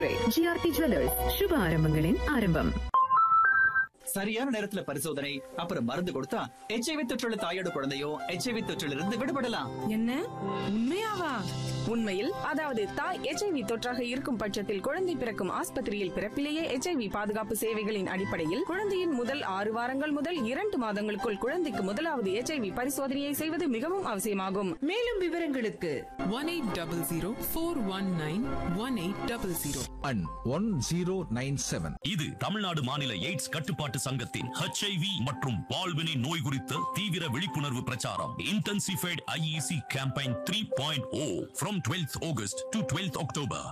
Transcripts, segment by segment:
GRT jewellers சுப ஆரம்பங்களின் ஆரம்பம் சரியான நேரத்துல பரிசோதனை அப்புறம் மருந்து கொடுத்தா எச்ஐவி தொற்றுள்ள தாயோட குழந்தையும் எச்ஐவி தொற்றிலிருந்து இருந்து விடுபடலாம் என்ன உண்மையாவா உண்மையில் அதாவது தாய் எச்ஐவி தொற்றாக இருக்கும் பட்சத்தில் குழந்தை பிறக்கும் ஆஸ்பத்திரியில் பிறப்பிலேயே எச்ஐவி பாதுகாப்பு சேவைகளின் அடிப்படையில் குழந்தையின் முதல் ஆறு வாரங்கள் முதல் இரண்டு மாதங்களுக்குள் குழந்தைக்கு முதலாவது எச்ஐவி பரிசோதனையை செய்வது மிகவும் அவசியமாகும் மேலும் விவரங்களுக்கு one eight double zero four one nine one eight double zero and 1097. இது தமிழ்நாடு மாநில எய்ட்ஸ் கட்டுப்பாட்டு சங்கத்தின் HIV மற்றும் பால்வினை நோய் குறித்த தீவிர விழிப்புணர்வு பிரச்சாரம் intensified IEC campaign three point O from twelfth August to twelfth October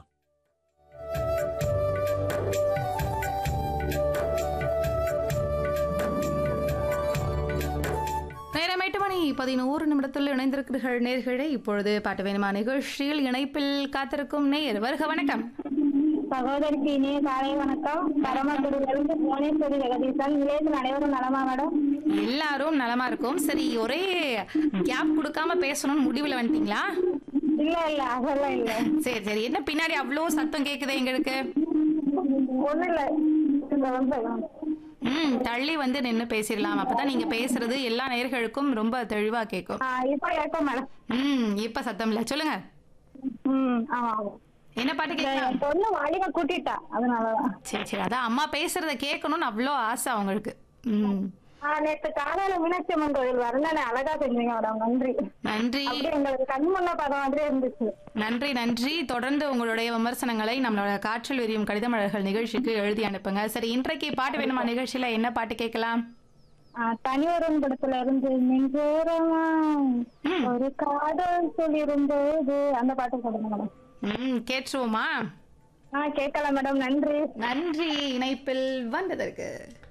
நேரம் எட்டு மணி பதினோரு நிமிடத்தில் இணைந்திருக்கிறீர்கள் நேர்களே இப்பொழுது பாட்டு வேணுமா நிகழ்ச்சியில் இணைப்பில் காத்திருக்கும் நேர் வருக வணக்கம் சகோதரிக்கு இனிய காலை வணக்கம் பரமக்குடியிலிருந்து புவனேஸ்வரி ஜெகதீசன் நிலையத்தில் அனைவரும் நலமா மேடம் எல்லாரும் நலமா இருக்கும் சரி ஒரே கேப் கொடுக்காம பேசணும்னு முடிவில் வந்துட்டீங்களா இல்ல இல்ல அதெல்லாம் இல்ல சரி சரி என்ன பின்னாடி அவ்வளோ சத்தம் கேக்குது எங்களுக்கு ஒண்ணு இல்ல இந்த வந்து சொல்லுங்க. ம் தள்ளி வந்து நின்று பேசிடலாம் அப்பதான் நீங்க பேசுறது எல்லா நேர்களுக்கும் ரொம்ப தெளிவா கேட்கும் ஆ, இப்ப கேட்கும் மேடம் ம் இப்ப சத்தம் இல்ல சொல்லுங்க ம் ஆமா ஆமா என்ன பாட்டு இந்த கேட்கலாம் என் பொண்ணு வாலிப கூட்டிட்டா அதனாலதான் சரி சரி அதான் அம்மா பேசுறத கேட்கணும்னு அவ்வளோ ஆசை அவங்களுக்கு ம் ஆ, நேத்து காலையில மீனாட்சி அம்மன் கோயில் வரல அழகா செஞ்சீங்க மேடம் நன்றி நன்றி அப்படியே எங்களுக்கு கண் முன்ன பார்த்த மாதிரியே இருந்துச்சு நன்றி நன்றி தொடர்ந்து உங்களுடைய விமர்சனங்களை நம்மளோட காற்றில் விரியும் கடிதமலர்கள் நிகழ்ச்சிக்கு எழுதி அனுப்புங்க சரி இன்றைக்கு பாட்டு வேணுமா நிகழ்ச்சியில என்ன பாட்டு கேட்கலாம் ஆ, தனியொருவன் படத்துல இருந்து நெஞ்சோரமா ஒரு காதல் சொல்லிருந்தது அந்த பாட்டு சொல்லுங்க மேடம் ம் கேட்டுருவோமா ஆ கேட்கலாம் மேடம் நன்றி நன்றி இணைப்பில் வந்ததற்கு